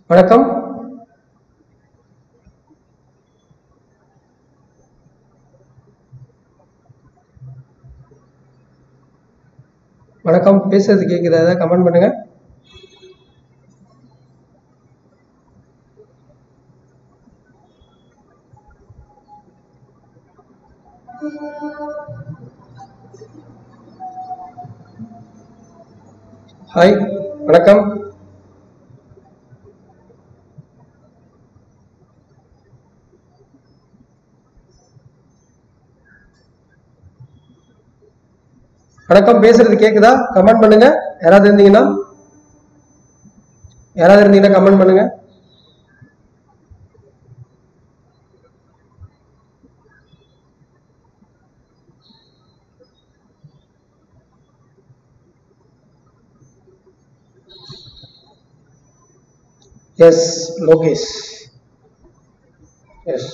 வணக்கம் வணக்கம் பேசுறது கேக்குதா ஏதாவது கமெண்ட் பண்ணுங்க ஹாய் வணக்கம் வணக்கம் பேசுறது கேக்குதா கமெண்ட் பண்ணுங்க யாராவது இருந்தீங்கன்னா யாராவது இருந்தீங்கன்னா கமெண்ட் பண்ணுங்க yes Lokesh yes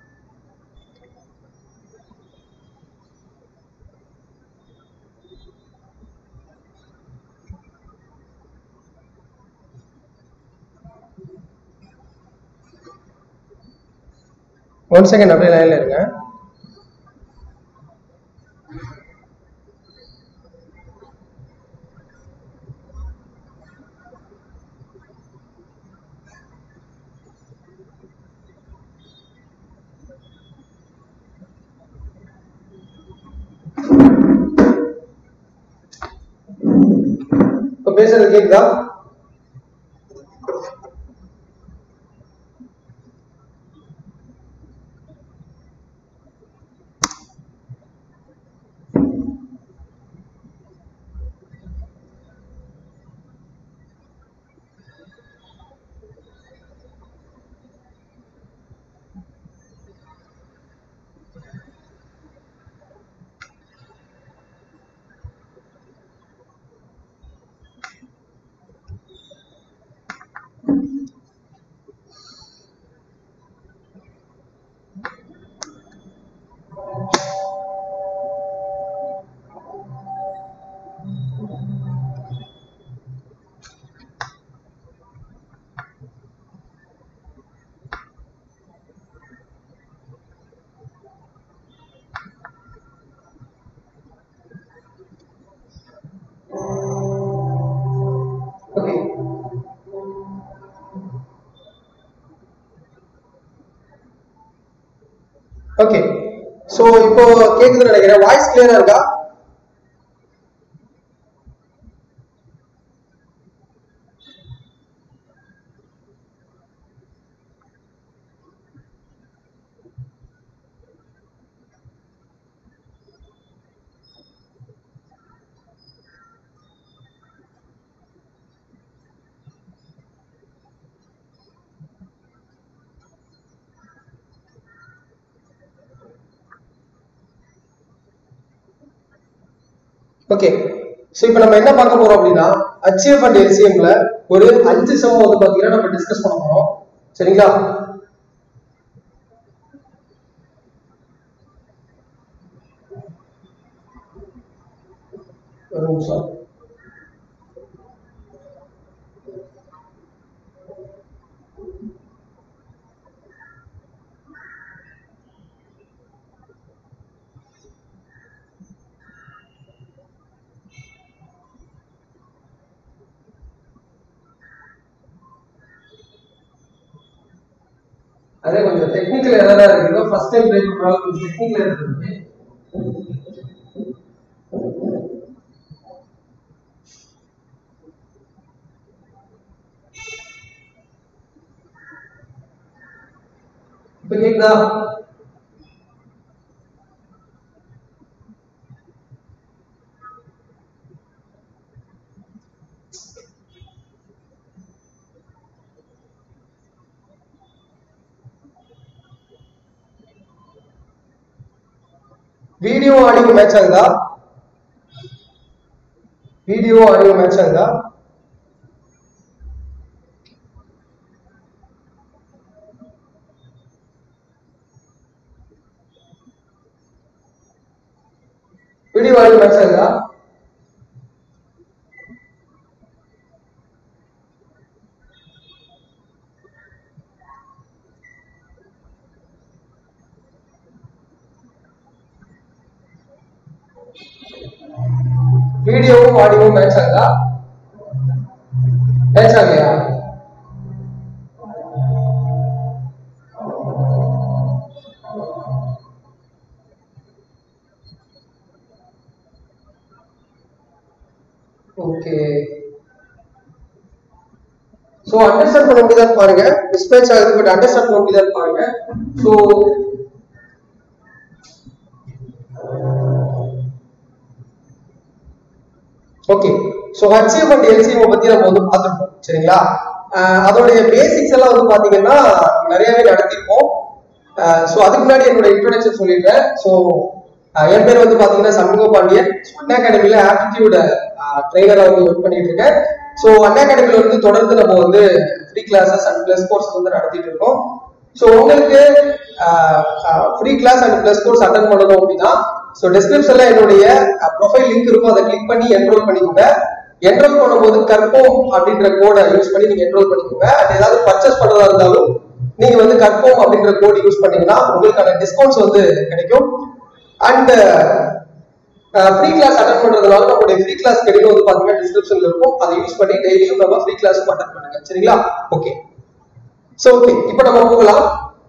one second அப்படியே லைன்ல இருங்க இப்ப பேசுறது கேக்குதா ஓகே ஓகே சோ இப்போ கேக்குதுன்னு நினைக்கிறேன் வாய்ஸ் கிளியரா இருக்கா ஓகே சோ இப்போ நம்ம என்ன பார்க்க போறோம் அப்படின்னா HCF அண்ட் LCMல ஒரு அஞ்சு சம் வந்து பாத்தீங்கன்னா நம்ம டிஸ்கஸ் பண்ண போறோம் சரிங்களா ஒரு நிமிஷம் அதே கொஞ்சம் டெக்னிக்கல் எரரா இருக்குது ஃபர்ஸ்ட் டைம் ட்ரை பண்றவங்க கொஞ்சம் டெக்னிக்கல் எரர் இருக்கு இப்ப கேக்குதா வீடியோ ஆடியோ மேட்ச் ஆகுதா வீடியோ ஆடியோ மேட்ச் ஆகுதா வீடியோ ஆடியோ மேட்ச் ஆகுதா வீடியோவும் ஆடியோவும் மேட்ச் ஆகுதா மேட்ச் ஆகலையா ஓகே சோ அண்டர்ஸ்டாண்ட் பண்ண முடியுதான்னு பாருங்க மிஸ்மேட்ச் ஆகுது பட் அண்டர்ஸ்டாண்ட் பண்ண முடியுதான்னு பாருங்க so okay so HCF and LCM பத்தி நம்ம வந்து பார்த்துருக்கோம் சரிங்களா அஹ் அதோடைய பேசிக்ஸ் எல்லாம் வந்து பாத்தீங்கன்னா நிறையவே நடத்திருக்கோம் சோ அதுக்கு முன்னாடி என்னோட இன்ட்ரோடக்ஷன் சொல்லிடுறேன் சோ என் பேர் வந்து பாத்தீங்கன்னா சண்முக பாண்டியன் அண்ணா அகாடமில ஆப்டிடியூட் ட்ரைனரா வந்து ஒர்க் பண்ணிட்டு இருக்கேன் சோ அண்ணா அகாடமில வந்து தொடர்ந்து நம்ம வந்து free classes and plus course வந்து நடத்திட்டு இருக்கோம் ஸோ உங்களுக்கு free class and plus course attend பண்ணணும் அப்படின்னா ஸோ டிஸ்கிரிப்ஷன்ல என்னுடைய ப்ரொஃபைல் லிங்க் இருக்கும் அதை கிளிக் பண்ணி என்ரோல் பண்ணிக்கோங்க என்ரோல் பண்ணும்போது கற்போம் அப்படின்ற கோடை யூஸ் பண்ணி நீங்க என்ரோல் பண்ணிக்கோங்க அது ஏதாவது பர்ச்சேஸ் பண்றதா இருந்தாலும் நீங்க வந்து கற்போம் அப்படின்ற கோட் யூஸ் பண்ணீங்கன்னா உங்களுக்கான டிஸ்கவுண்ட்ஸ் வந்து கிடைக்கும் அண்ட் ஃப்ரீ கிளாஸ் அட்டன் பண்றதுனால நம்மளுடைய ஃப்ரீ கிளாஸ் கிடைக்கும் வந்து பாத்தீங்கன்னா டிஸ்கிரிப்ஷன்ல இருக்கும் அதை யூஸ் பண்ணி டெய்லியும் நம்ம ஃப்ரீ கிளாஸ் அட்டன் பண்ணுங்க சரிங்களா ஓகே சோ ஓகே இப்போ நம்ம போகலாம்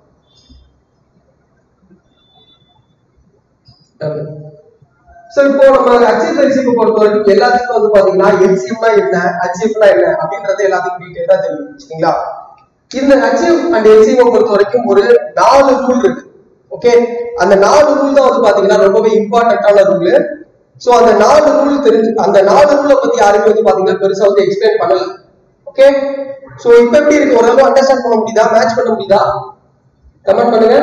சோ இப்போ நம்ம HCF LCF பொறுத்த வரைக்கும் எல்லாத்துக்கும் வந்து பாத்தீங்கன்னா LCMனா என்ன HCFனா என்ன அப்படின்றது எல்லாத்துக்கும் டீடைலா தெரியும் சரிங்களா இந்த HCF அண்ட் LCM பொறுத்த வரைக்கும் ஒரு நாலு ரூல் இருக்கு ஓகே அந்த நாலு ரூல் தான் வந்து பாத்தீங்கன்னா ரொம்பவே இம்பார்ட்டன்டான ரூல் சோ அந்த நாலு ரூல் தெரிஞ்சு அந்த நாலு ரூலை பத்தி யாருமே வந்து பாத்தீங்கன்னா பெருசா வந்து எக்ஸ்பிளைன் பண்ணல ஓகே சோ இப்போ எப்படி இருக்கு ஓரளவு அண்டர்ஸ்டாண்ட் பண்ண முடியுதா மேட்ச் பண்ண முடியுதா கமெண்ட் பண்ணுங்க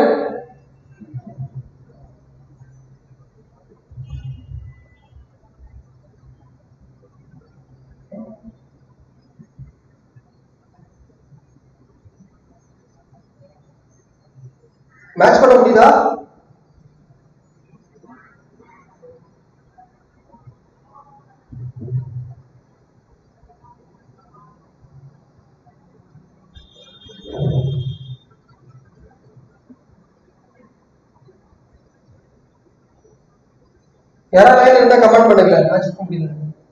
மேட்ச் பண்ண முடியுதா யாரா லைன் இருந்தா கமெண்ட் பண்ணுங்க மேட்ச் பண்ண முடியல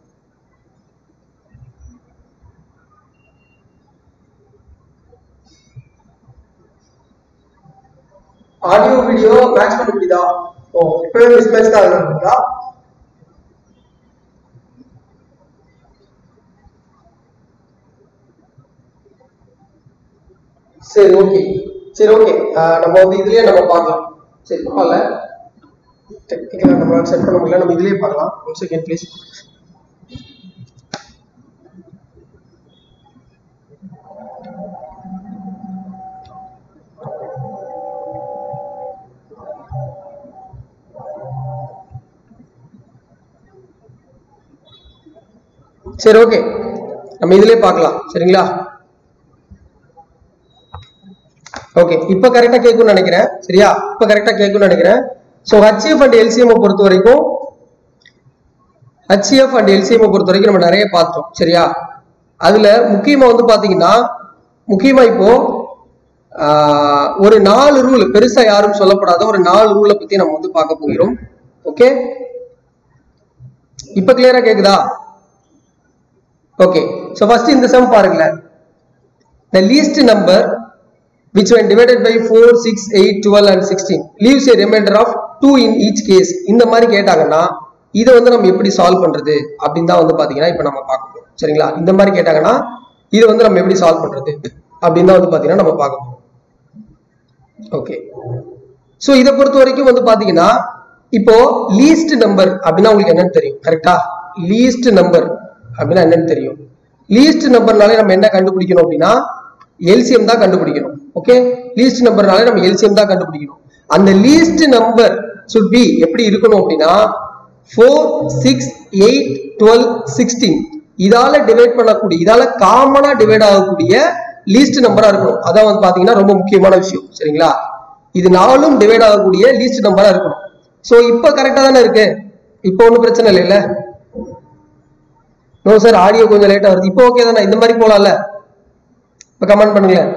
ஆடியோ வீடியோ மேட்ச் பண்ண முடியுதா ஓ இப்பவே மிஸ் மேட்ச் தான் ஆகுதா சரி ஓகே சரி ஓகே நம்ம வந்து இதுலயே நம்ம பார்க்கலாம் சரி பரவாயில்ல டெக்னிக்கலா நம்மளால செட் பண்ண முடியல நம்ம இதுலயே பார்க்கலாம் ஒன் செகண்ட் ப்ளீஸ் சரி ஓகே நம்ம இதுலயே பார்க்கலாம் சரிங்களா ஓகே இப்போ கரெக்டா கேட்கும்னு நினைக்கிறேன் சரியா இப்போ கரெக்டா கேட்கும்னு நினைக்கிறேன் ஸோ ஹச்சிஎஃப் அண்ட் எல்சிஎம் பொறுத்த வரைக்கும் ஹச்சிஎஃப் அண்ட் எல்சிஎம் பொறுத்த வரைக்கும் நம்ம நிறைய பார்த்தோம் சரியா அதுல முக்கியமா வந்து பாத்தீங்கன்னா முக்கியமா இப்போ ஆஹ், ஒரு நாலு ரூல் பெருசா யாரும் சொல்லப்படாத ஒரு நாலு ரூலை பத்தி நம்ம வந்து பார்க்க போகிறோம் ஓகே இப்ப கிளியரா கேக்குதா ஓகே ஸோ ஃபர்ஸ்ட் இந்த சம் பாருங்களேன் the least number which when divided by 4 6 8 12 and 16 leaves a remainder of 2 in each case இந்த மாதிரி கேட்டாங்கன்னா இதை வந்து நம்ம எப்படி சால்வ் பண்றது அப்படின்னு தான் வந்து பாத்தீங்கன்னா இப்போ நம்ம பார்க்க போறோம் சரிங்களா இந்த மாதிரி கேட்டாங்கன்னா இதை வந்து நம்ம எப்படி சால்வ் பண்றது அப்படின்னு தான் வந்து பாத்தீங்கன்னா நம்ம பார்க்க போறோம் ஓகே ஸோ இதை பொறுத்த வரைக்கும் வந்து பாத்தீங்கன்னா இப்போ லீஸ்ட் நம்பர் அப்படின்னா உங்களுக்கு என்னன்னு தெரியும் கரெக்டா லீஸ்ட் நம்பர் அப்படின்னா என்னன்னு தெரியும் லீஸ்ட் நம்பர்னாலே நம்ம என்ன கண்டுபிடிக்கணும் அப்படின்னா எல்சிஎம் தான் கண்டுபிடிக்கணும் ஓகே லீஸ்ட் நம்பர்னாலே நம்ம எல்சிஎம் தான் கண்டுபிடிக்கணும் அந்த லீஸ்ட் நம்பர் சுட் பி எப்படி இருக்கணும் அப்படின்னா four six eight twelve sixteen இதால டிவைட் பண்ணக்கூடிய இதால காமனா டிவைட் ஆகக்கூடிய லீஸ்ட் நம்பரா இருக்கணும் அதான் வந்து பாத்தீங்கன்னா ரொம்ப முக்கியமான விஷயம் சரிங்களா இது நாலும் டிவைட் ஆகக்கூடிய லீஸ்ட் நம்பரா இருக்கணும் சோ இப்போ கரெக்டா தானே இருக்கு இப்போ ஒன்றும் பிரச்சனை இல்லைல்ல நோ சார் ஆடியோ கொஞ்சம் லேட்டா வருது இப்போ ஓகே தானே இந்த மாதிரி போலாம்ல இப்போ கமெண்ட் பண்ணுங்களேன்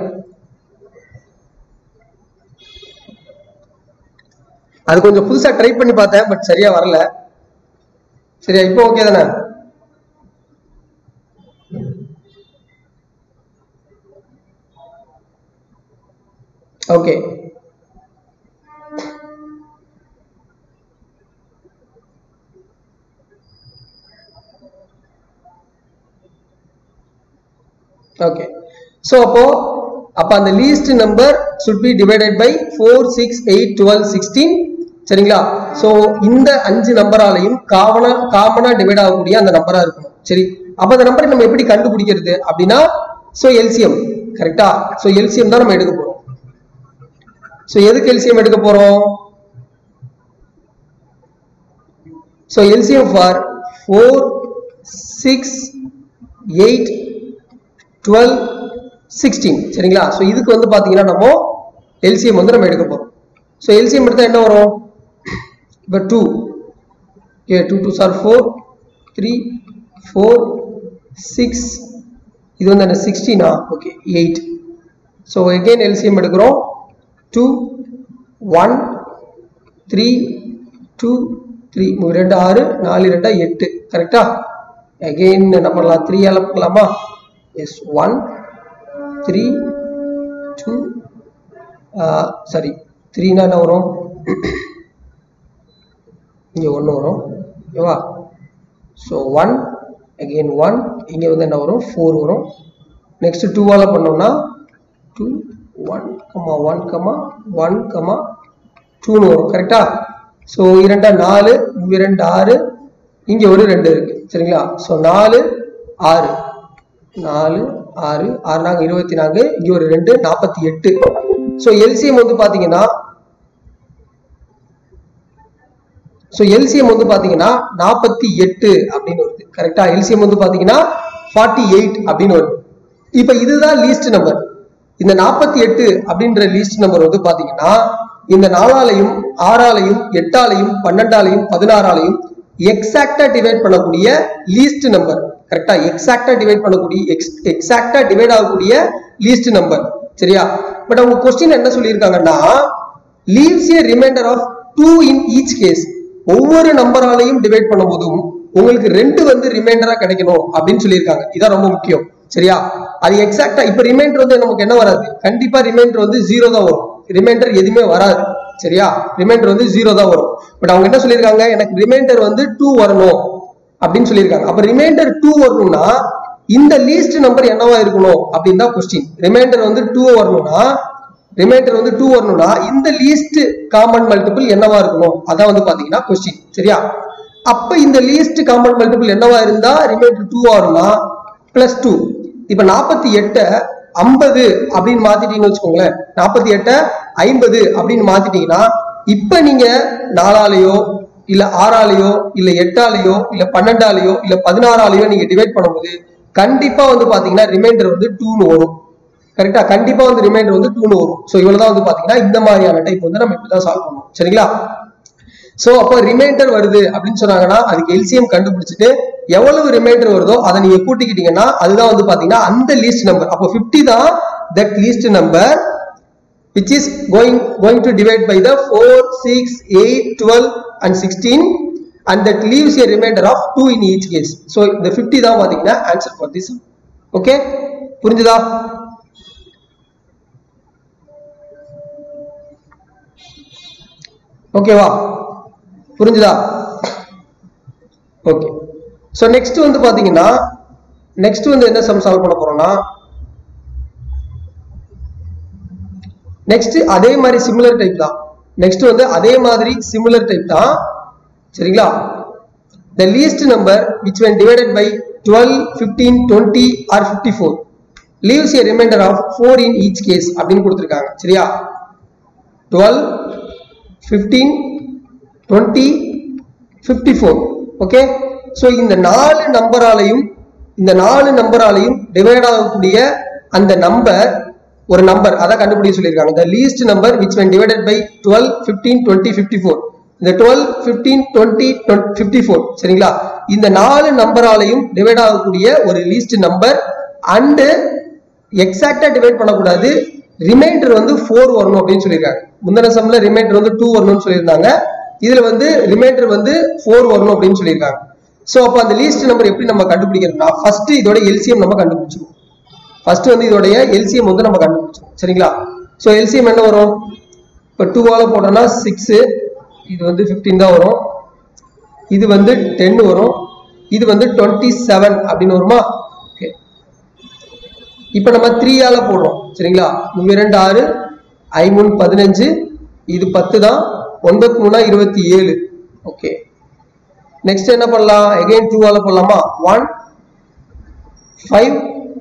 அது கொஞ்சம் புதுசா ட்ரை பண்ணி பார்த்தேன் பட் சரியா வரல சரியா இப்போ ஓகே தானே ஓகே ஓகே ஸோ அப்போ அப்போ அந்த least number should be divided by four six eight twelve sixteen சரிங்களா ஸோ இந்த அஞ்சு நம்பராலையும் காமனா காமனா டிவைட் ஆகக்கூடிய அந்த நம்பரா இருக்கணும் சரி அப்போ அந்த நம்பரை நம்ம எப்படி கண்டுபிடிக்கிறது அப்படின்னா ஸோ எல்சிஎம் கரெக்டா ஸோ எல்சிஎம் தான் நம்ம எடுக்க போறோம் ஸோ எதுக்கு எல்சிஎம் எடுக்க போறோம் so LCM for four six eight twelve sixteen சரிங்களா ஸோ இதுக்கு வந்து பார்த்தீங்கன்னா நம்ம எல்சிஎம் வந்து நம்ம எடுக்க போகிறோம் ஸோ எல்சிஎம் எடுத்தால் என்ன வரும் இப்போ two okay two two sir four three four six இது வந்து என்ன சிக்ஸ்டீனா okay eight so again LCM எடுக்கிறோம் two one three two three ரெண்டு ஆறு நாலு ரெண்டா எட்டு கரெக்டா அகெயின் என்ன பண்ணலாம் த்ரீ ஆல பண்ணலாமா yes one three two sorry த்ரீனா என்ன வரும் இங்கே ஒன்று வரும் ஓகேவா ஸோ ஒன் அகெயின் ஒன் இங்கே வந்து என்ன வரும் ஃபோர் வரும் நெக்ஸ்ட் டூவால் பண்ணோம்னா two one comma one comma one comma டூன்னு வரும் கரெக்டா ஸோ இரண்டா நாலு இரண்டு ஆறு இங்கே ஒரு ரெண்டு இருக்கு சரிங்களா ஸோ நாலு ஆறு நாலு ஆறு ஆறு நாங்க இருபத்தி நான்கு இங்க ஒரு ரெண்டு நாற்பத்தி எட்டு ஸோ எல்சிஎம் வந்து பாத்தீங்கன்னா ஸோ எல்சிஎம் வந்து பாத்தீங்கன்னா நாற்பத்தி எட்டு அப்படின்னு வருது கரெக்டா எல்சிஎம் வந்து பாத்தீங்கன்னா ஃபார்ட்டி எயிட் அப்படின்னு வருது இப்போ இதுதான் லீஸ்ட் நம்பர் இந்த நாற்பத்தி எட்டு அப்படின்ற லீஸ்ட் நம்பர் வந்து பாத்தீங்கன்னா இந்த நாலாலையும் ஆறாலையும் எட்டாலையும் பன்னெண்டாலையும் பதினாறாலையும் எக்ஸாக்டா டிவைட் பண்ணக்கூடிய லீஸ்ட் நம்பர் கரெக்டா எக்ஸாக்டா டிவைட் பண்ணக்கூடிய எக்ஸாக்டா டிவைட் ஆகக்கூடிய லீஸ்ட் நம்பர் சரியா பட் அவங்க கொஸ்டின் என்ன சொல்லியிருக்காங்கன்னா leaves a remainder of two in each case ஒவ்வொரு நம்பராலையும் டிவைட் பண்ணும்போதும் உங்களுக்கு ரெண்டு வந்து ரிமைண்டரா கிடைக்கணும் அப்படின்னு சொல்லியிருக்காங்க இதான் ரொம்ப முக்கியம் சரியா அது எக்ஸாக்டா இப்ப ரிமைண்டர் வந்து நமக்கு என்ன வராது கண்டிப்பா ரிமைண்டர் வந்து ஜீரோ தான் வரும் ரிமைண்டர் எதுவுமே வராது சரியா ரிமைண்டர் வந்து ஜீரோ தான் வரும் பட் அவங்க என்ன சொல்லியிருக்காங்க எனக்கு ரிமைண்டர் வந்து டூ வரணும் அப்படின்னு சொல்லியிருக்காங்க அப்ப ரிமைண்டர் டூ வரணும்னா இந்த லீஸ்ட் நம்பர் என்னவா இருக்கணும் அப்படின்னு தான் கொஸ்டின் ரிமைண்டர் வந்து டூ வரணும்னா ரிமைண்டர் வந்து டூ வரணும்னா இந்த லீஸ்ட் காமன் மல்டிபிள் என்னவா இருக்கணும் அதான் வந்து பாத்தீங்கன்னா கொஸ்டின் சரியா அப்ப இந்த லீஸ்ட் காமன் மல்டிபிள் என்னவா இருந்தா ரிமைண்டர் டூ வரும்னா பிளஸ் டூ இப்ப நாற்பத்தி எட்டை ஐம்பது அப்படின்னு மாத்திட்டீங்கன்னு வச்சுக்கோங்களேன் நாற்பத்தி எட்டை ஐம்பது அப்படின்னு மாத்திட்டீங்கன்னா இப்ப நீங்க நாலாலையோ இல்ல ஆறாலையோ இல்ல எட்டாலையோ இல்ல பன்னெண்டாலையோ இல்ல பதினாறாலையோ நீங்க டிவைட் பண்ணும்போது கண்டிப்பா வந்து பாத்தீங்கன்னா ரிமைண்டர் வந்து டூன்னு வரும் கரெக்டா கண்டிப்பா வந்து ரிமைண்டர் வந்து டூன்னு வரும் ஸோ இவ்வளவுதான் வந்து பாத்தீங்கன்னா இந்த மாதிரியான டைப் வந்து நம்ம இப்படிதான் சால்வ் பண்ணுவோம் சரிங்களா சோ அப்போ ரிமைண்டர் வருது அப்படின்னு சொன்னாங்கன்னா அதுக்கு எல்சிஎம் கண்டுபிடிச்சிட்டு எவ்வளவு ரிமைண்டர் வருதோ அதை நீங்க கூட்டிக்கிட்டீங்கன்னா அதுதான் வந்து பாத்தீங்கன்னா அந்த லீஸ்ட் நம்பர் அப்போ 50 தான் that least number which is going going to divide by the 4 6 8 12 and 16 and that leaves a remainder of 2 in each case so the 50 தான் பாத்தீங்கன்னா answer for this okay புரிஞ்சுதா ஓகேவா புரிஞ்சுதா ஓகே ஸோ நெக்ஸ்ட் வந்து பாத்தீங்கன்னா next வந்து என்ன some solve பண்ண போறோம்னா நெக்ஸ்ட் அதே மாதிரி சிமிலர் டைப் தான் நெக்ஸ்ட் வந்து அதே மாதிரி சிமிலர் டைப் தான் சரிங்களா the least number which when divided by 12 15 20 or 54 leaves a remainder of 4 in each case அப்படின்னு கொடுத்துருக்காங்க சரியா 12 15 20 54 ஓகே ஸோ இந்த நாலு நம்பராலையும் இந்த நாலு நம்பராலையும் டிவைட் ஆகக்கூடிய அந்த நம்பர் ஒரு நம்பர் அதான் கண்டுபிடிக்க சொல்லியிருக்காங்க the least number which when divided by 12 15 20 54 இந்த 12 15 20 54 சரிங்களா இந்த நாலு நம்பராலையும் டிவைட் ஆகக்கூடிய ஒரு லீஸ்ட் நம்பர் அண்டு எக்ஸாக்டா டிவைட் பண்ணக்கூடாது ரிமைண்டர் வந்து ஃபோர் வரணும் அப்படின்னு சொல்லியிருக்காங்க முந்தின சம்ல ரிமைண்டர் வந்து டூ வரணும்னு சொல்லியிருந்தாங்க இதுல வந்து ரிமைண்டர் வந்து ஃபோர் வரணும் அப்படின்னு சொல்லியிருக்காங்க ஸோ அப்போ அந்த லீஸ்ட் நம்பர் எப்படி நம்ம கண்டுபிடிக்கிறோம்னா ஃபர்ஸ்ட் இதோட எல்சிஎம் நம்ம கண்டுபிடிச்சிருவோம் ஃபர்ஸ்ட் வந்து இதோடைய எல்சிஎம் வந்து நம்ம கண்டுபிடிச்சிருவோம் சரிங்களா ஸோ எல்சிஎம் என்ன வரும் இப்போ டூவால் போட்டோம்னா சிக்ஸு இது வந்து ஃபிஃப்டீன் தான் வரும் இது வந்து டென் வரும் இது வந்து டுவெண்ட்டி செவன் அப்படின்னு வருமா ஓகே இப்போ நம்ம த்ரீயால போடுறோம் சரிங்களா மூணு ரெண்டு ஆறு ஐ மூணு பதினஞ்சு இது பத்து தான் ஒன்பத்தி மூணா இருபத்தி ஏழு ஓகே நெக்ஸ்ட் என்ன பண்ணலாம் எகைன் டூவால போடலாமா ஒன் ஃபைவ்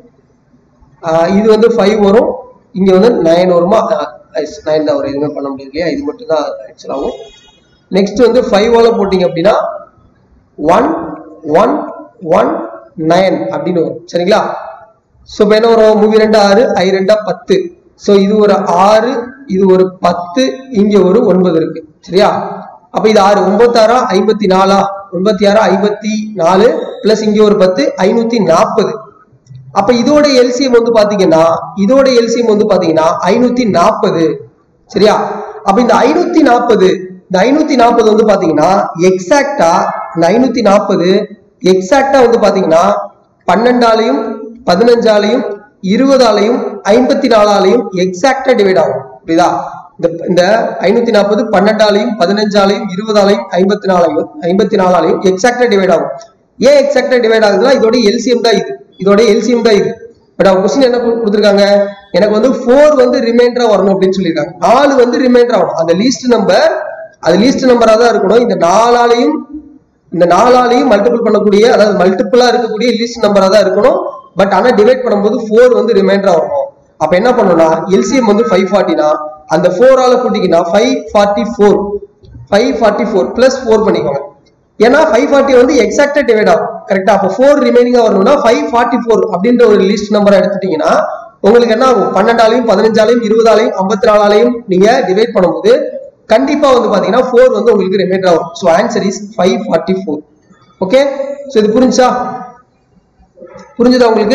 இது வந்து ஃபைவ் வரும் இங்க வந்து நைன் வருமா நைன் தான் வரும் எதுவுமே பண்ண முடியாது இல்லையா இது மட்டும் தான் ஆக்சுவல் ஆகும் நெக்ஸ்ட் வந்து ஃபைவால போட்டீங்க அப்படின்னா ஒன் ஒன் ஒன் நைன் அப்படின்னு வரும் சரிங்களா ஸோ இப்போ என்ன வரும் மூவி ரெண்டு ஆறு ஐ ரெண்டா பத்து ஸோ இது ஒரு ஆறு இது ஒரு பத்து இங்க ஒரு ஒன்பது இருக்கு சரியா அப்ப இது ஆறு ஒன்பத்தாறா ஐம்பத்தி நாலா ஒன்பத்தி ஆறா ஐம்பத்தி நாலு பிளஸ் இங்க ஒரு பத்து ஐநூத்தி நாற்பது அப்ப இதோட எல்சிஎம் வந்து பாத்தீங்கன்னா இதோட எல்சிஎம் வந்து பாத்தீங்கன்னா ஐநூத்தி நாற்பது சரியா அப்ப இந்த ஐநூத்தி நாற்பது இந்த ஐநூத்தி நாற்பது வந்து பாத்தீங்கன்னா எக்ஸாக்டா இந்த ஐநூத்தி நாற்பது எக்ஸாக்டா வந்து பாத்தீங்கன்னா பன்னெண்டாலையும் பதினஞ்சாலையும் இருபதாலையும் ஐம்பத்தி நாலாலையும் எக்ஸாக்டா டிவைட் ஆகும் புரியுதா இந்த இந்த ஐநூத்தி நாற்பது பன்னெண்டாலையும் பதினஞ்சாலையும் இருபதாலையும் ஐம்பத்தி நாலாலையும் ஐம்பத்தி நாலாலையும் எக்ஸாக்டா டிவைட் ஆகும் ஏன் எக்ஸாக்டா டிவைட் ஆகுதுன்னா இதோட எல்சிஎம் தான் இது இதோட எல்சிஎம் தான் இது பட் அவங்க கொஸ்டின் என்ன கொடுத்துருக்காங்க எனக்கு வந்து ஃபோர் வந்து ரிமைண்டரா வரணும் அப்படின்னு சொல்லியிருக்காங்க நாலு வந்து ரிமைண்டர் ஆகணும் அந்த லீஸ்ட் நம்பர் அது லீஸ்ட் நம்பரா தான் இருக்கணும் இந்த நாலாலையும் இந்த நாலாலையும் மல்டிபிள் பண்ணக்கூடிய அதாவது மல்டிபிளா இருக்கக்கூடிய லீஸ்ட் நம்பரா தான் இருக்கணும் பட் ஆனா டிவைட் பண்ணும்போது ஃபோர் வந்து ரிமைண்டரா வரணும் அப்ப என்ன பண்ணணும்னா எல்சிஎம் வந்து ஃபைவ் ஃபார்ட்டினா அந்த ஃபோரால கூட்டிக்கினா five forty four five forty four plus four பண்ணிக்கோங்க ஏன்னா ஃபைவ் ஃபார்ட்டி வந்து எக்ஸாக்டா டிவைட் ஆகும் கரெக்டா அப்போ ஃபோர் ரிமைனிங்கா வரணும்னா ஃபைவ் ஃபார்ட்டி ஃபோர் அப்படின்ற ஒரு லிஸ்ட் நம்பரை எடுத்துட்டீங்கன்னா உங்களுக்கு என்ன ஆகும் பன்னெண்டாலையும் பதினஞ்சாலையும் இருபதாலையும் ஐம்பத்தி நாலாலையும் நீங்க டிவைட் பண்ணும்போது கண்டிப்பா வந்து பாத்தீங்கன்னா ஃபோர் வந்து உங்களுக்கு ரிமைண்டர் ஆகும் so answer is five forty four okay so இது புரிஞ்சா புரிஞ்சுதா உங்களுக்கு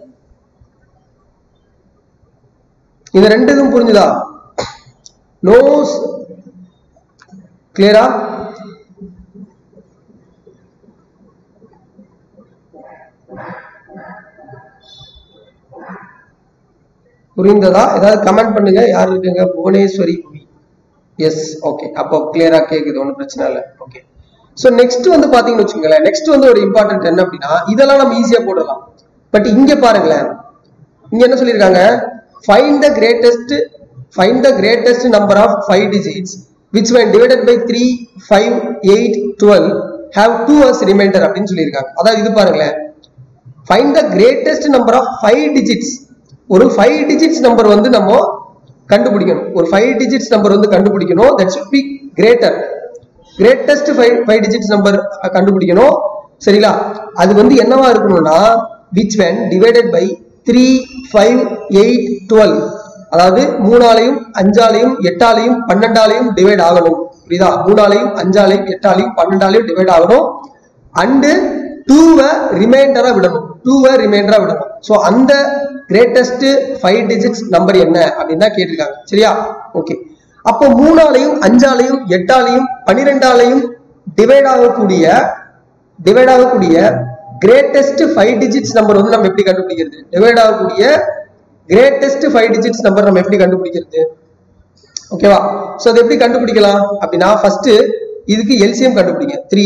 இந்த ரெண்டு இதுவும் புரிஞ்சுதா நோஸ் கிளியரா புரிந்ததா ஏதாவது கமெண்ட் பண்ணுங்க யார் இருக்குங்க புவனேஸ்வரி எஸ் ஓகே அப்போ கிளியரா கேக்குது ஒன்றும் பிரச்சனை இல்லை ஓகே ஸோ நெக்ஸ்ட் வந்து பாத்தீங்கன்னு வச்சுக்கோங்களேன் நெக்ஸ்ட் வந்து ஒரு இம்பார்ட்டன்ட் என்ன அப்படின்னா இதெல்லாம் நம்ம ஈஸியா போடலாம் பட் இங்க பாருங்களேன் இங்க என்ன சொல்லியிருக்காங்க find the greatest find the greatest number of five digits which when divided by three five eight twelve have two as remainder அப்படின்னு சொல்லியிருக்காங்க அதாவது இது பாருங்களேன் find the greatest number of five digits ஒரு ஃபைவ் டிஜிட்ஸ் நம்பர் வந்து நம்ம கண்டுபிடிக்கணும் ஒரு ஃபைவ் டிஜிட்ஸ் நம்பர் வந்து கண்டுபிடிக்கணும் that should be greater greatest five five digits number கண்டுபிடிக்கணும் சரிங்களா அது வந்து என்னவா இருக்கணும்னா which when divided by three five eight twelve அதாவது மூணாலையும் அஞ்சாலையும் எட்டாலையும் பன்னெண்டாலையும் டிவைட் ஆகணும் புரியுதா மூணாலையும் அஞ்சாலையும் எட்டாலையும் பன்னெண்டாலையும் டிவைட் ஆகணும் அண்டு டூவை ரிமைண்டரா விடணும் டூவை ரிமைண்டரா விடணும் ஸோ அந்த கிரேட்டஸ்ட் ஃபைவ் டிஜிட்ஸ் நம்பர் என்ன அப்படின்னு தான் கேட்டிருக்காங்க சரியா ஓகே அப்போ மூணாலையும் அஞ்சாலையும் எட்டாலையும் பன்னிரெண்டாலையும் டிவைட் ஆகக்கூடிய டிவைட் ஆகக்கூடிய கிரேட்டஸ்ட் ஃபைவ் டிஜிட்ஸ் நம்பர் வந்து நம்ம எப்படி கண்டுபிடிக்கிறது டிவைட் ஆகக்கூடிய கிரேட்டஸ்ட் ஃபைவ் டிஜிட்ஸ் நம்பர் நம்ம எப்படி கண்டுபிடிக்கிறது ஓகேவா ஸோ அதை எப்படி கண்டுபிடிக்கலாம் அப்படின்னா ஃபர்ஸ்ட் இதுக்கு எல்சிஎம் கண்டுபிடிங்க த்ரீ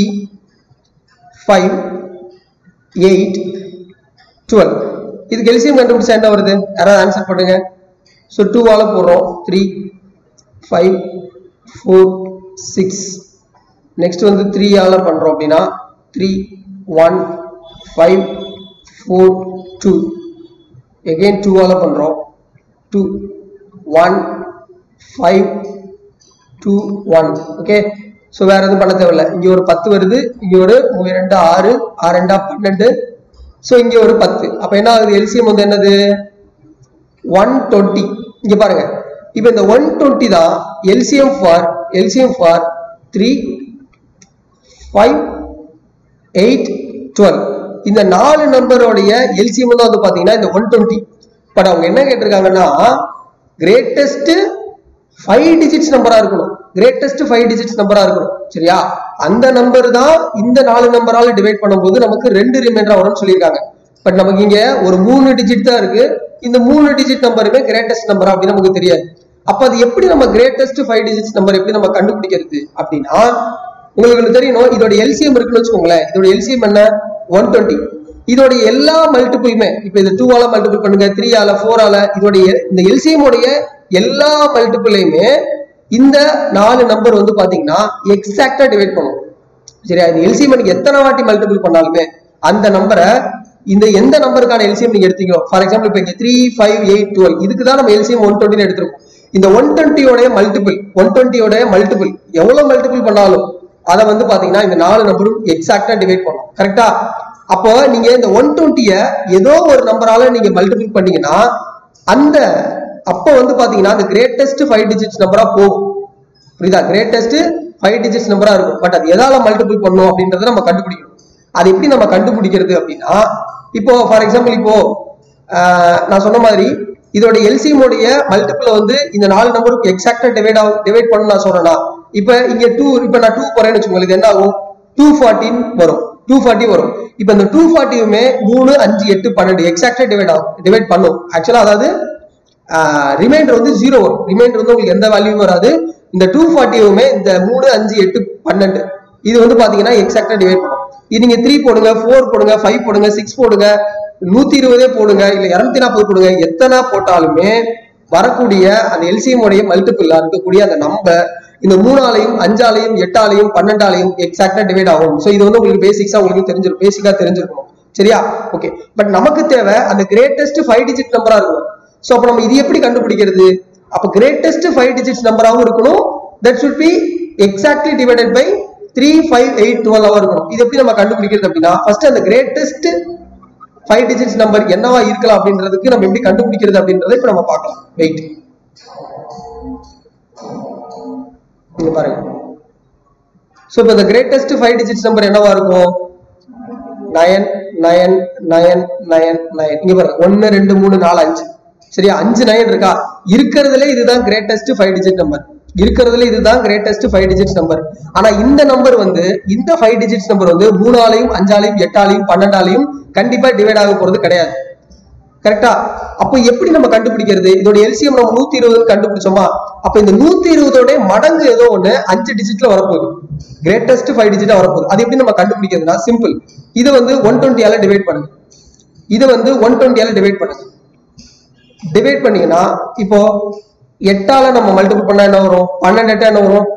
ஃபைவ் எயிட் டுவெல் இதுக்கு எல்சிஎம் கண்டுபிடிச்சா என்ன வருது யாராவது ஆன்சர் பண்ணுங்க ஸோ டூவால போடுறோம் three five four six next வந்து த்ரீயால பண்றோம் அப்படின்னா three one five four two again டூவால பண்றோம் two one five two one okay so வேற எதுவும் பண்ண தேவையில்ல இங்க ஒரு பத்து வருது இங்க ஒரு மூணு ரெண்டு ஆறு ஆறு ரெண்டா பன்னெண்டு ஸோ இங்க ஒரு பத்து அப்ப என்ன ஆகுது எல்சிஎம் வந்து என்னது ஒன் டுவெண்ட்டி இங்க பாருங்க இப்போ இந்த ஒன் டுவெண்ட்டி தான் LCM for LCM for three five eight twelve இந்த நாலு நம்பரோடைய எல்சிஎம் தான் வந்து பாத்தீங்கன்னா இந்த ஒன் டுவெண்ட்டி பட் அவங்க என்ன கேட்டிருக்காங்கன்னா கிரேட்டஸ்ட் ஃபைவ் டிஜிட்ஸ் நம்பரா இருக்கணும் கிரேட்டஸ்ட் ஃபைவ் டிஜிட்ஸ் நம்பரா இருக்கணும் சரியா அந்த நம்பர் தான் இந்த நாலு நம்பரால டிவைட் பண்ணும்போது நமக்கு ரெண்டு ரிமைண்டரா வரும்னு சொல்லியிருக்காங்க பட் நமக்கு இங்க ஒரு மூணு டிஜிட் தான் இருக்கு இந்த மூணு டிஜிட் நம்பருமே கிரேட்டஸ்ட் நம்பர் அப்படின்னு நமக்கு தெரியாது அப்ப அது எப்படி நம்ம கிரேட்டஸ்ட் ஃபைவ் டிஜிட்ஸ் நம்பர் எப்படி நம்ம கண்டுபிடிக்கிறது அப்படின்னா உங்களுக்கு தெரியணும் இதோட எல்சிஎம் இருக்குன்னு வச்சுக்கோங்களேன் இதோட எல்சிஎம் என்ன ஒன் டுவெண்ட்டி இதோட எல்லா மல்டிபிளுமே இப்ப இது டூ ஆல மல்டிபிள் பண்ணுங்க த்ரீ ஆல ஃபோர் ஆல இதோடைய இந்த எல்சிஎம் உடைய எல்லா மல்டிபிளையுமே இந்த நாலு நம்பர் வந்து பாத்தீங்கன்னா எக்ஸாக்டா டிவைட் பண்ணும் சரியா இது எல்சிஎம் நீங்க எத்தனை வாட்டி மல்டிபிள் பண்ணாலுமே அந்த நம்பரை இந்த எந்த நம்பருக்கான எல்சிஎம் நீங்க எடுத்தீங்களோ ஃபார் எக்ஸாம்பிள் இப்போ இங்க த்ரீ ஃபைவ் எயிட் டுவெல் இதுக்கு தான் நம்ம எல்சிஎம் ஒன் டுவெண்ட்டி எடுத்திருக்கோம் இந்த ஒன் டுவெண்ட்டியோடைய மல்டிபிள் ஒன் டுவெண்ட்டியோட மல்டிபிள் எவ்வளவு மல்டிபிள் பண்ணாலும் அதை வந்து பாத்தீங்கன்னா இந்த நாலு நம்பரும் எக்ஸாக்டா டிவைட் பண்ணும் கரெக்டா அப்போ நீங்க இந்த ஒன் டுவெண்ட்டிய ஏதோ ஒரு நம்பரால நீங்க மல்டிபிள் பண்ணீங்கன்னா அந்த அப்போ வந்து பாத்தீங்கன்னா அந்த கிரேட்டஸ்ட் ஃபைவ் டிஜிட்ஸ் நம்பரா போகும் புரியுதா கிரேட்டஸ்ட் ஃபைவ் டிஜிட்ஸ் நம்பரா இருக்கும் பட் அது எதால மல்டிபிள் பண்ணும் அப்படின்றத நம்ம கண்டுபிடிக்கணும் அது எப்படி நம்ம கண்டுபிடிக்கிறது அப்படின்னா இப்போ ஃபார் எக்ஸாம்பிள் இப்போ ஆஹ், நான் சொன்ன மாதிரி இதோட எல்சிஎம் உடைய மல்டிபிள் வந்து இந்த நாலு நம்பருக்கு எக்ஸாக்டா டிவைட் ஆகும் டிவைட் பண்ணு நான் சொல்றேன்னா இப்போ இங்க டூ இப்போ நான் டூ போறேன்னு வச்சுக்கோங்களேன் இது என்ன ஆகும் டூ ஃபார்ட்டின் வரும் டூ ஃபார்ட்டி வரும் இப்போ இந்த டூ ஃபார்ட்டியுமே மூணு அஞ்சு எட்டு பன்னெண்டு எக்ஸாக்டா டிவைட் ஆகும் டிவைட் பண்ணும் ஆக்சுவலா அதாவது ரிமைண்டர் வந்து ஜீரோ வரும் ரிமைண்டர் வந்து உங்களுக்கு எந்த வேல்யூவும் வராது இந்த டூ ஃபார்ட்டியுமே இந்த மூணு அஞ்சு எட்டு பன்னெண்டு இது வந்து பாத்தீங்கன்னா எக்ஸாக்டா டிவைட் பண்ணும் இது நீங்க த்ரீ போடுங்க ஃபோர் போடுங்க ஃபைவ் போடுங்க சிக்ஸ் போடுங்க நூத்தி இருபதே போடுங்க இல்ல இருநூத்தி நாற்பது போடுங்க எத்தனை போட்டாலுமே வரக்கூடிய அந்த எல்சிஎம் உடைய மல்டிபிள் இருக்கக்கூடிய அந்த நம்பர் இந்த மூணாலையும் அஞ்சாலையும் எட்டாலையும் பன்னெண்டாலையும் எக்ஸாக்டா டிவைட் ஆகும் ஸோ இது வந்து உங்களுக்கு பேசிக்ஸா உங்களுக்கு தெரிஞ்சிருக்கும் பேசிக்கா தெரிஞ்சிருக்கணும் சரியா ஓகே பட் நமக்கு தேவை அந்த கிரேட்டஸ்ட் ஃபைவ் டிஜிட் நம்பரா இருக்கணும் ஸோ அப்போ நம்ம இது எப்படி கண்டுபிடிக்கிறது அப்போ கிரேட்டஸ்ட் ஃபைவ் டிஜிட்ஸ் நம்பராகவும் இருக்கணும் that should be exactly divided by three five eight twelve இருக்கணும் இது எப்படி நம்ம கண்டுபிடிக்கிறது அப்படின்னா ஃபர்ஸ்ட் அந்த கிரேட்டஸ்ட் ஃபைவ் டிஜிட்ஸ் நம்பர் என்னவா இருக்கலாம் அப்படின்றதுக்கு நம்ம எப்படி கண்டுபிடிக்கிறது அப்படின்றத இப்ப நம்ம பார்க்கலாம் வெயிட் இங்க பாருங்க ஸோ இப்போ இந்த கிரேட்டஸ்ட் ஃபைவ் டிஜிட்ஸ் நம்பர் என்னவா இருக்கும் nine nine nine nine nine இங்க பாருங்க ஒன்னு ரெண்டு மூணு நாலு அஞ்சு சரியா அஞ்சு நயன் இருக்கா இருக்கிறதுல இதுதான் கிரேட்டஸ்ட் ஃபைவ் டிஜிட் நம்பர் இருக்கிறதுல இதுதான் கிரேட்டஸ்ட் ஃபைவ் டிஜிட்ஸ் நம்பர் ஆனா இந்த நம்பர் வந்து இந்த ஃபைவ் டிஜிட்ஸ் நம்பர் வந்து மூணாலையும் அஞ்சாலையும் எட்டாலையும் பன்னெண்டாலையும் கண்டிப்பா டிவைட் ஆக போறது கிடையாது கரெக்டா அப்போ எப்படி நம்ம கண்டுபிடிக்கிறது இதோட எல்சிஎம் நம்ம நூத்தி இருபது கண்டுபிடிச்சோமா அப்ப இந்த நூத்தி இருபதோட மடங்கு ஏதோ ஒண்ணு அஞ்சு டிஜிட்ல வரப்போகுது கிரேட்டஸ்ட் ஃபைவ் டிஜிட்டா வரப்போகுது அது எப்படி நம்ம கண்டுபிடிக்கிறதுனா சிம்பிள் இது வந்து ஒன் டுவெண்ட்டியால டிவைட் பண்ணுங்க இது வந்து ஒன் டுவெண்ட்டியால டிவைட் பண்ணுங்க டிவைட் பண்ணீங்கன்னா இப்போ எட்டால நம்ம மல்டிபிள் பண்ணா என்ன வரும் பன்னெண்டு எட்டா என்ன வரும்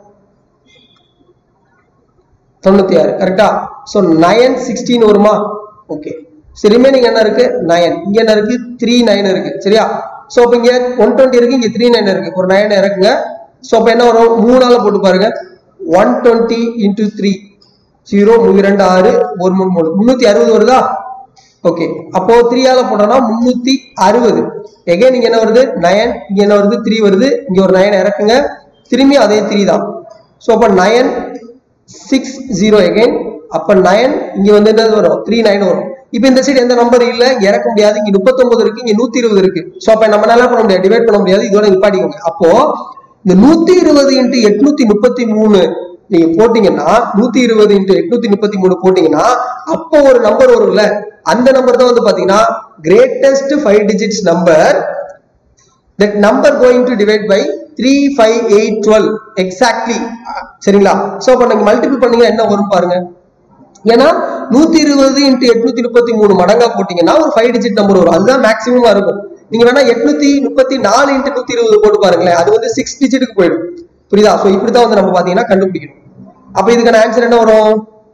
தொண்ணூத்தி ஆறு கரெக்டா ஸோ நயன் சிக்ஸ்டீன் வருமா ஓகே சரி ரிமைனிங் என்ன இருக்கு நயன் இங்க என்ன இருக்கு த்ரீ நைன் இருக்கு சரியா ஸோ இப்போ இங்க ஒன் டுவெண்ட்டி இருக்கு இங்க த்ரீ நைன் இருக்கு ஒரு நைன் இறக்குங்க ஸோ அப்போ என்ன வரும் மூணால போட்டு பாருங்க one twenty into three zero இரண்டு ஆறு ஒரு மூணு மூணு முந்நூத்தி அறுபது வருதா ஓகே அப்போ த்ரீயால போட்டோம்னா முன்னூத்தி அறுபது எகைன் இங்க என்ன வருது நயன் இங்க என்ன வருது த்ரீ வருது இங்க ஒரு நயன் இறக்குங்க திரும்பி அதே த்ரீ தான் ஸோ அப்போ நயன் சிக்ஸ் ஜீரோ எகைன் அப்ப நயன் இங்க வந்து என்னது வரும் த்ரீ நைன் வரும் இப்போ இந்த சைடு எந்த நம்பர் இல்ல இங்க இறக்க முடியாது இங்க முப்பத்தொன்பது இருக்கு இங்க நூத்தி இருபது இருக்கு ஸோ அப்ப நம்ம என்ன பண்ண முடியாது டிவைட் பண்ண முடியாது இதோட நிப்பாட்டிக்கோங்க அப்போ இந்த நூத்தி இருபது இன்ட்டு எட்நூத்தி முப்பத்தி மூணு நீங்க போட்டீங்கன்னா நூத்தி இருபது இன்ட்டு எட்நூத்தி முப்பத்தி மூணு போட்டீங்கன்னா அப்போ ஒரு நம்பர் வரும்ல அந்த நம்பர் தான் வந்து பாத்தீங்கன்னா greatest five digits number that number going to divide by 3 5 8 12 exactly சரிங்களா சோ அப்ப நீங்க மல்டிபிள் பண்ணீங்க என்ன வரும் பாருங்க ஏன்னா நூத்தி இருபது இன்ட்டு எட்நூத்தி முப்பத்தி மூணு மடங்கா போட்டீங்கன்னா ஒரு ஃபைவ் டிஜிட் நம்பர் வரும் அதுதான் மேக்ஸிமமா இருக்கும் நீங்க வேணா எட்நூத்தி முப்பத்தி நாலு இன்ட்டு நூத்தி இருபது போட்டு பாருங்களேன் அது வந்து சிக்ஸ் டிஜிட்டுக்கு போயிடும் புரியுதா சோ இப்படிதான் வந்து நம்ம பாத்தீங்கன்னா கண்டுபிடிக்கணும் அப்ப இதுக்கான ஆன்சர் என்ன வரும்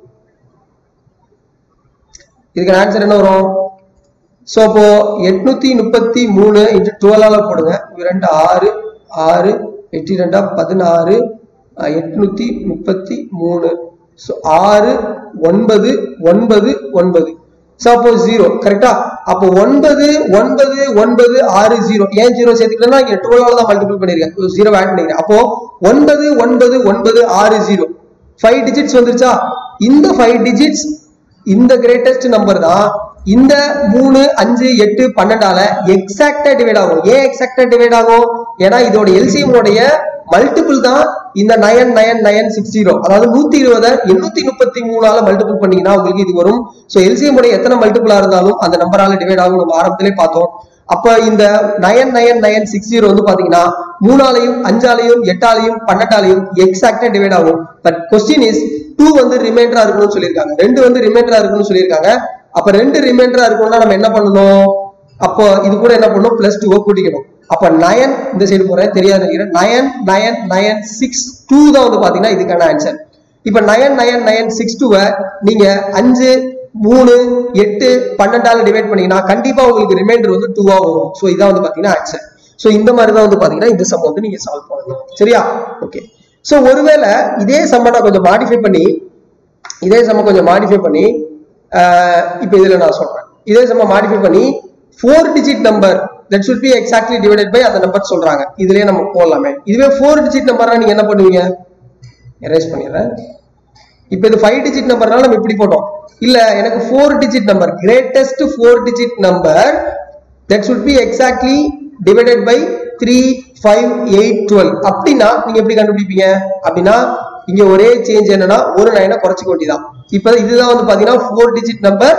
இதுக்கான ஆன்சர் என்ன வரும் ஸோ அப்போ எட்நூத்தி முப்பத்தி மூணு இன்ட்டு டுவெலால போடுங்க இரண்டு ஆறு ஆறு எட்டு ரெண்டா பதினாறு அஹ், எட்நூத்தி முப்பத்தி மூணு ஸோ ஆறு ஒன்பது ஒன்பது ஒன்பது ஸோ அப்போ ஜீரோ கரெக்டா அப்போ ஒன்பது ஒன்பது ஒன்பது ஆறு ஜீரோ ஏன் ஜீரோ சேர்த்துக்கலன்னா இங்க டுவெலால தான் மல்டிபிள் பண்ணிருக்கேன் ஜீரோ ஆட் பண்ணிருக்கேன் அப்போ ஒன்பது ஒன்பது ஒன்பது ஆறு ஜீரோ ஃபைவ் டிஜிட்ஸ் வந்துருச்சா இந்த ஃபைவ் டிஜிட்ஸ் இந்த கிரேட்டஸ்ட் நம்பர் தான் இந்த மூணு அஞ்சு எட்டு பன்னெண்டால எக்ஸாக்டா டிவைட் ஆகும் ஏன் எக்ஸாக்டா டிவைட் ஆகும் ஏன்னா இதோட எல்சிஎம் உடைய மல்டிபிள் தான் இந்த nine nine nine six zero அதாவது நூத்தி இருபதை எண்ணூத்தி முப்பத்தி மூணால மல்டிபிள் பண்ணீங்கன்னா உங்களுக்கு இது வரும் ஸோ எல்சிஎம் உடைய எத்தனை மல்டிபிளா இருந்தாலும் அந்த நம்பரால டிவைட் ஆகும் நம்ம ஆரம்பத்திலே பார்த்தோம் அப்ப இந்த nine nine nine six zero வந்து பாத்தீங்கன்னா மூணாலையும் அஞ்சாலையும் எட்டாலையும் பன்னெண்டாலையும் எக்ஸாக்டா டிவைட் ஆகும் பட் கொஸ்டின் இஸ் டூ வந்து ரிமைண்டரா இருக்கணும்னு சொல்லியிருக்காங்க ரெண்டு வந்து ரிமைண்டரா இருக்கணும்னு சொல்லியிருக்காங்க அப்ப ரெண்டு ரிமைண்டரா இருக்கணும்னா நம்ம என்ன பண்ணணும் அப்போ இது கூட என்ன பண்ணணும் பிளஸ் டூவை கூட்டிக்கணும் அப்ப நயன் இந்த சைடு போறேன் தெரியாது நினைக்கிறேன் nine nine nine six two தான் வந்து பாத்தீங்கன்னா இதுக்கான ஆன்சர் இப்ப நயன் நயன் நயன் சிக்ஸ் டூவை நீங்க அஞ்சு மூணு எட்டு பன்னெண்டால டிவைட் பண்ணீங்கன்னா கண்டிப்பா உங்களுக்கு ரிமைண்டர் வந்து டூவா வரும் ஸோ இதான் வந்து பாத்தீங்கன்னா ஆன்சர் ஸோ இந்த மாதிரி தான் வந்து பாத்தீங்கன்னா இந்த சம் வந்து நீங்க சால்வ் பண்ணணும் சரியா ஓகே ஸோ ஒருவேளை இதே சம்ம நான் கொஞ்சம் மாடிஃபை பண்ணி இதே சம்ம கொஞ்சம் மாடிஃபை பண்ணி இப்போ இதுல நான் சொல்றேன் இதே சம்ம மாடிஃபை பண்ணி four digit number that should be exactly divided by அந்த நம்பர் சொல்றாங்க இதுலயே நம்ம போடலாமே இதுவே ஃபோர் டிஜிட் நம்பர்னா நீங்க என்ன பண்ணுவீங்க எரேஸ் பண்ணிடுறேன் இப்போ இது ஃபைவ் டிஜிட் நம்பர்னால நம்ம இப்படி போட்டோம் இல்ல எனக்கு four digit number greatest four digit number that should be exactly divided by three five eight twelve அப்படின்னா நீங்க எப்படி கண்டுபிடிப்பீங்க அப்படின்னா இங்க ஒரே சேஞ்ச் என்னன்னா ஒரு நைனை குறைச்சிக்க வேண்டியதான் இப்போ இதுதான் வந்து பாத்தீங்கன்னா four digit number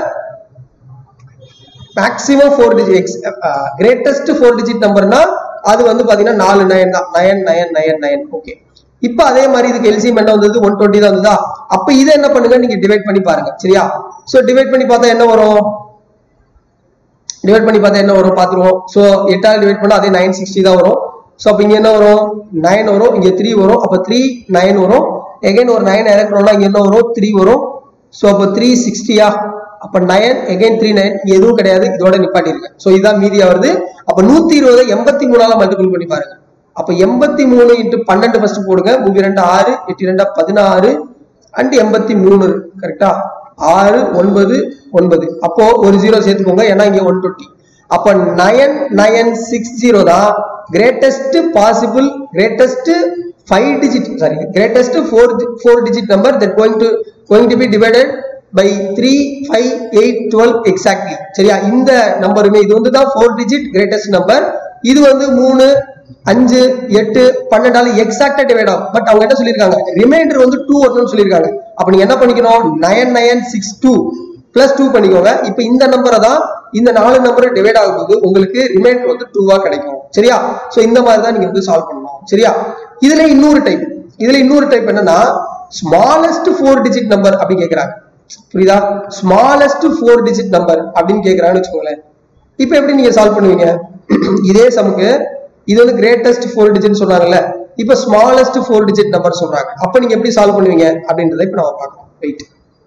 maximum four digit greatest four digit நம்பர்னா அது வந்து பாத்தீங்கன்னா நாலு நயன் தான் nine nine nine nine okay இப்போ அதே மாதிரி இதுக்கு எல்சிஎம் என்ன வந்தது ஒன் டுவெண்ட்டி தான் வந்ததா அப்ப இதை என்ன பண்ணுங்க நீங்க டிவைட் பண்ணி பாருங்க சரியா சோ டிவைட் பண்ணி பார்த்தா என்ன வரும் டிவைட் பண்ணி பார்த்தா என்ன வரும் பார்த்துருவோம் ஸோ எட்டால் டிவைட் பண்ணா அதே நைன் சிக்ஸ்டி தான் வரும் ஸோ அப்போ இங்கே என்ன வரும் நைன் வரும் இங்கே த்ரீ வரும் அப்போ த்ரீ நைன் வரும் எகைன் ஒரு நைன் இறக்குறோம்னா இங்கே என்ன வரும் த்ரீ வரும் ஸோ அப்போ த்ரீ சிக்ஸ்டியா அப்போ நைன் எகைன் த்ரீ நைன் எதுவும் கிடையாது இதோட நிப்பாட்டிருக்கேன் ஸோ இதான் மீதியா வருது அப்போ நூத்தி இருபதை எண்பத்தி மூணால மல்டிபிள் பண்ணி பாருங்க அப்போ எண்பத்தி மூணு இன்ட்டு பன்னெண்டு ஃபர்ஸ்ட் போடுங்க மூவி ரெண்டு ஆறு எட்டு ரெண்டா பதினாறு அண்ட் எண்பத்தி மூணு கரெக்டா ஆறு ஒன்பது ஒன்பது அப்போ ஒரு ஜீரோ சேர்த்துக்கோங்க ஏன்னா இங்க ஒன் டுவெண்ட்டி அப்போ நயன் நயன் சிக்ஸ் ஜீரோ தான் greatest possible greatest five digit sorry greatest four four digit number that going to going to be divided by three five eight twelve exactly சரியா இந்த நம்பருமே இது வந்து தான் ஃபோர் டிஜிட் கிரேட்டஸ்ட் நம்பர் இது வந்து மூணு அஞ்சு எட்டு பன்னெண்டால எக்ஸாக்டா டிவைட் ஆகும் பட் அவங்க என்ன சொல்லியிருக்காங்க ரிமைண்டர் வந்து டூ வரணும்னு சொல்லியிருக்காங்க அப்ப நீங்க என்ன பண்ணிக்கணும் nine nine six two plus two பண்ணிக்கோங்க இப்ப இந்த நம்பரை தான் இந்த நாலு நம்பரை டிவைட் ஆகும்போது உங்களுக்கு ரிமைண்டர் வந்து டூவா கிடைக்கும் சரியா சோ இந்த மாதிரி தான் நீங்க வந்து சால்வ் பண்ணணும் சரியா இதுல இன்னொரு டைப் இதுல இன்னொரு டைப் என்னன்னா ஸ்மாலஸ்ட் ஃபோர் டிஜிட் நம்பர் அப்படி கேக்குறாங்க புரியுதா ஸ்மாலஸ்ட் ஃபோர் டிஜிட் நம்பர் அப்படின்னு கேக்குறாங்கன்னு வச்சுக்கோங்களேன் இப்போ எப்படி நீங்க சால்வ் பண்ணுவீங்க இதே சமுக்கு இது வந்து கிரேட்டஸ்ட் ஃபோர் டிஜிட் சொன்னாங்கல்ல இப்போ ஸ்மாலஸ்ட் ஃபோர் டிஜிட் நம்பர் சொல்றாங்க அப்ப நீங்க எப்படி சால்வ் பண்ணுவீங்க அப்படின்றத இப்போ நம்ம பார்க்கலாம் wait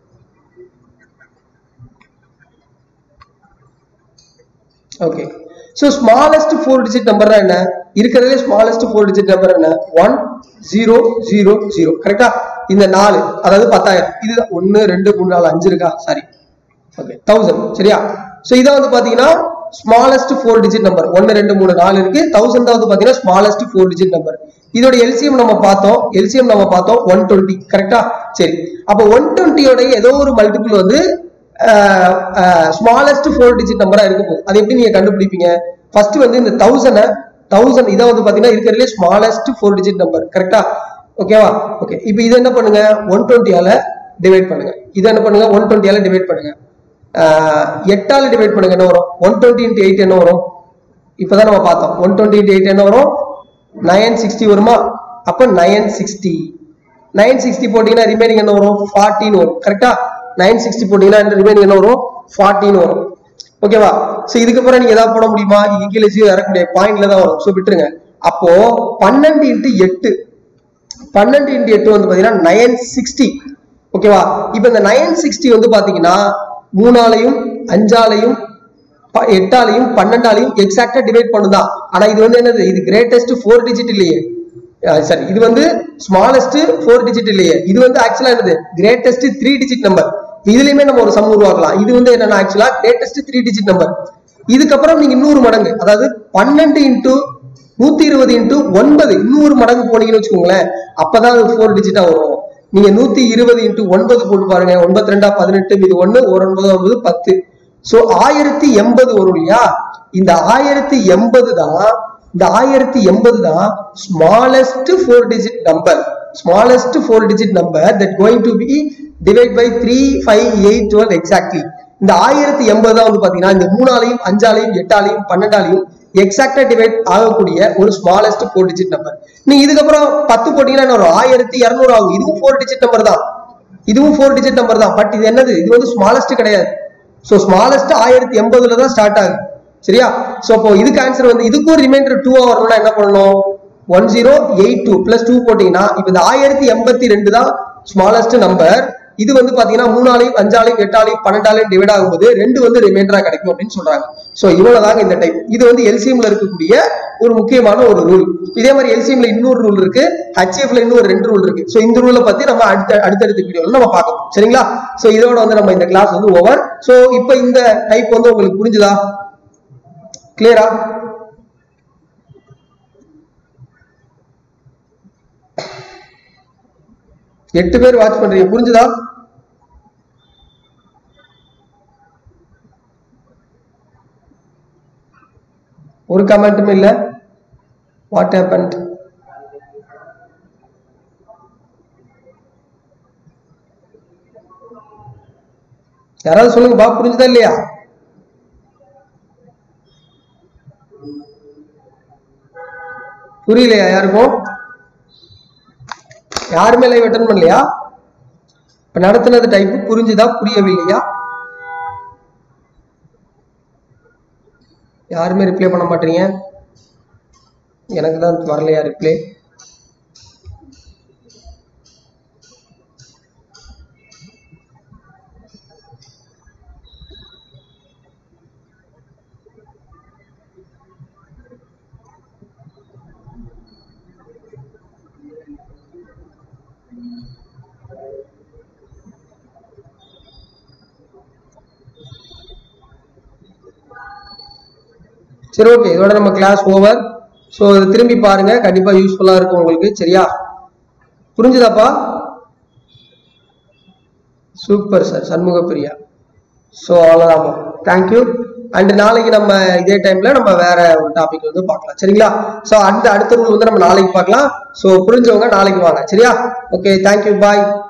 okay so smallest four digit number என்ன இருக்கிறதுலே ஸ்மாலஸ்ட் ஃபோர் டிஜிட் நம்பர் என்ன ஒன் ஜீரோ ஜீரோ ஜீரோ கரெக்டா இந்த நாலு அதாவது பத்தாயிரம் இது ஒன்னு ரெண்டு மூணு நாலு அஞ்சு இருக்கா சாரி ஓகே தௌசண்ட் சரியா ஸோ இதை வந்து பாத்தீங்கன்னா ஸ்மாலஸ்ட் ஃபோர் டிஜிட் நம்பர் ஒன்னு ரெண்டு மூணு நாலு இருக்கு தௌசண்ட் தான் வந்து பாத்தீங்கன்னா ஸ்மாலஸ்ட் ஃபோர் டிஜிட் நம்பர் இதோட எல்சிஎம் நம்ம பார்த்தோம் எல்சிஎம் நம்ம பார்த்தோம் ஒன் டுவெண்ட்டி கரெக்டா சரி அப்போ ஒன் டுவெண்ட்டியோட ஏதோ ஒரு மல்டிபிள் வந்து ஸ்மாலஸ்ட் ஃபோர் டிஜிட் நம்பரா இருக்க போகுது அது எப்படி நீங்க கண்டுபிடிப்பீங்க ஃபர்ஸ்ட் வந்து இந்த தௌசண்ட் தௌசண்ட் இதை வந்து பாத்தீங்கன்னா இருக்கிறதுலே ஸ்மாலஸ்ட் ஃபோர் டிஜிட் நம்பர் கரெக்டா ஓகேவா ஓகே இப்போ இது என்ன பண்ணுங்க ஒன் டுவெண்ட்டியால டிவைட் பண்ணுங்க இதை என்ன பண்ணுங்க ஒன் டுவெண்ட்டியால டிவைட் பண்ணுங்க எட்டால டிவைட் பண்ணுங்க என்ன வரும் ஒன் டுவெண்ட்டி இன்ட்டு எயிட் என்ன வரும் இப்போதான் நம்ம பார்த்தோம் ஒன் டுவெண்ட்டி இன்ட்டு எயிட் என்ன வரும் நயன் சிக்ஸ்டி வருமா அப்போ நயன் சிக்ஸ்டி நைன் சிக்ஸ்டி போட்டீங்கன்னா ரிமைனிங் என்ன வரும் ஃபார்ட்டின் வரும் கரெக்டா நைன் சிக்ஸ்டி போட்டீங்கன்னா ரிமைனிங் என்ன வரும் ஃபார்ட்டின் வரும் ஓகேவா ஸோ இதுக்கப்புறம் நீங்க ஏதாவது போட முடியுமா இங்க கீழே ஜீரோ இறக்க முடியாது பாயிண்ட்ல தான் வரும் ஸோ விட்டுருங்க அப்போ பன்னெண்டு இன்ட்டு எட்டு பன்னெண்டு இன்ட்டு எட்டு வந்து பாத்தீங்கன்னா நயன் சிக்ஸ்டி ஓகேவா இப்போ இந்த நயன் சிக்ஸ்டி வந்து பாத்தீங்கன்னா மூணாலையும் அஞ்சாலையும் எட்டாலையும் பன்னெண்டாலையும் எக்ஸாக்டா டிவைட் பண்ணுதா ஆனா இது வந்து என்னது இது கிரேட்டஸ்ட் ஃபோர் டிஜிட் இல்லையே சரி இது வந்து ஸ்மாலஸ்ட் ஃபோர் டிஜிட் இல்லையே இது வந்து ஆக்சுவலா என்னது கிரேட்டஸ்ட் த்ரீ டிஜிட் நம்பர் இதுலயுமே நம்ம ஒரு சம் உருவாக்கலாம் இது வந்து என்னன்னா ஆக்சுவலா கிரேட்டஸ்ட் த்ரீ டிஜிட் நம்பர் இதுக்கப்புறம் நீங்க இன்னொரு மடங்கு அதாவது பன்னெண்டு இன்டூ நூத்தி இருபது இன்டூ ஒன்பது இன்னொரு மடங்கு போனீங்கன்னு வச்சுக்கோங்களேன் அப்பதான் அது ஃபோர் டிஜிட்டா வரும் நீங்க நூத்தி இருபது இன்டூ ஒன்பது போட்டு பாருங்க ஒன்பத்தி ரெண்டா பதினெட்டு இது ஒண்ணு ஒரு ஒன்பது ஒன்பது பத்து சோ ஆயிரத்தி எண்பது வரும் இல்லையா இந்த ஆயிரத்தி எண்பது தான் இந்த ஆயிரத்தி எண்பது தான் smallest four digit number smallest four digit number that going to be divide by three five eight twelve exactly இந்த ஆயிரத்தி எண்பது தான் வந்து பாத்தீங்கன்னா இந்த மூணாலையும் அஞ்சாலையும் எட்டாலையும் பன்னெண்டாலையும் எக்ஸாக்டா டிவைட் ஆகக்கூடிய ஒரு ஸ்மாலஸ்ட் ஃபோர் டிஜிட் நம்பர் நீங்க இதுக்கப்புறம் பத்து போட்டீங்கன்னா என்ன வரும் ஆயிரத்தி இரநூறு ஆகும் இதுவும் ஃபோர் டிஜிட் நம்பர் தான் இதுவும் ஃபோர் டிஜிட் நம்பர் தான் பட் இது என்னது இது வந்து ஸ்மாலஸ்ட் கிடையாது ஸோ ஸ்மாலஸ்ட் ஆயிரத்தி எண்பதுல தான் ஸ்டார்ட் ஆகுது சரியா ஸோ அப்போ இதுக்கு ஆன்சர் வந்து இதுக்கும் ரிமைண்டர் டூ வரணும்னா என்ன பண்ணணும் one zero eight two plus two போட்டீங்கன்னா இப்போ இந்த ஆயிரத்தி எண்பத்தி ரெண்டு தான் ஸ்மாலஸ்ட் நம்பர் இது வந்து பாத்தீங்கன்னா மூணாலையும் அஞ்சாலையும் எட்டாலையும் பன்னெண்டாலையும் டிவைட் ஆகும்போது ரெண்டு வந்து ரிமைண்டரா கிடைக்கும் அப்படின்னு சொல்றாங்க ஸோ இவ்வளவுதாங்க இந்த டைப் இது வந்து எல்சிஎம்ல இருக்கக்கூடிய ஒரு முக்கியமான ஒரு ரூல் இதே மாதிரி எல்சிஎம்ல இன்னொரு ரூல் இருக்கு ஹெச்எஃப்ல இன்னும் ஒரு ரெண்டு ரூல் இருக்கு ஸோ இந்த ரூலை பத்தி நம்ம அடுத்த அடுத்தடுத்த வீடியோல நம்ம பார்க்கணும் சரிங்களா ஸோ இதோட வந்து நம்ம இந்த கிளாஸ் வந்து ஓவர் ஸோ இப்போ இந்த டைப் வந்து உங்களுக்கு புரிஞ்சுதா கிளியரா எட்டு பேர் வாட்ச் பண்றீங்க புரிஞ்சுதா ஒரு கமெண்ட்டுமே இல்ல வாட் ஹேப்பன்ட் யாராவது சொல்லுங்க பா புரிஞ்சுதா இல்லையா புரியலையா யாருக்கும் யாருமே லைவ் அட்டன் பண்ணலையா இப்ப நடத்தினது டைப் புரிஞ்சுதா புரியவில்லையா யாருமே ரிப்ளை பண்ண மாட்டீங்க எனக்கு தான் வரலையா ரிப்ளை சரி ஓகே இதோட நம்ம கிளாஸ் ஓவர் ஸோ இது திரும்பி பாருங்க கண்டிப்பா யூஸ்ஃபுல்லா இருக்கும் உங்களுக்கு சரியா புரிஞ்சுதாப்பா super sir Shanmuga Priya so அவ்வளோதாம்மா தேங்க்யூ அண்ட் நாளைக்கு நம்ம இதே டைம்ல நம்ம வேற ஒரு டாபிக் வந்து பார்க்கலாம் சரிங்களா ஸோ அடுத்த அடுத்த ரூல் வந்து நம்ம நாளைக்கு பார்க்கலாம் ஸோ புரிஞ்சவங்க நாளைக்கு வாங்க சரியா ஓகே தேங்க்யூ பாய்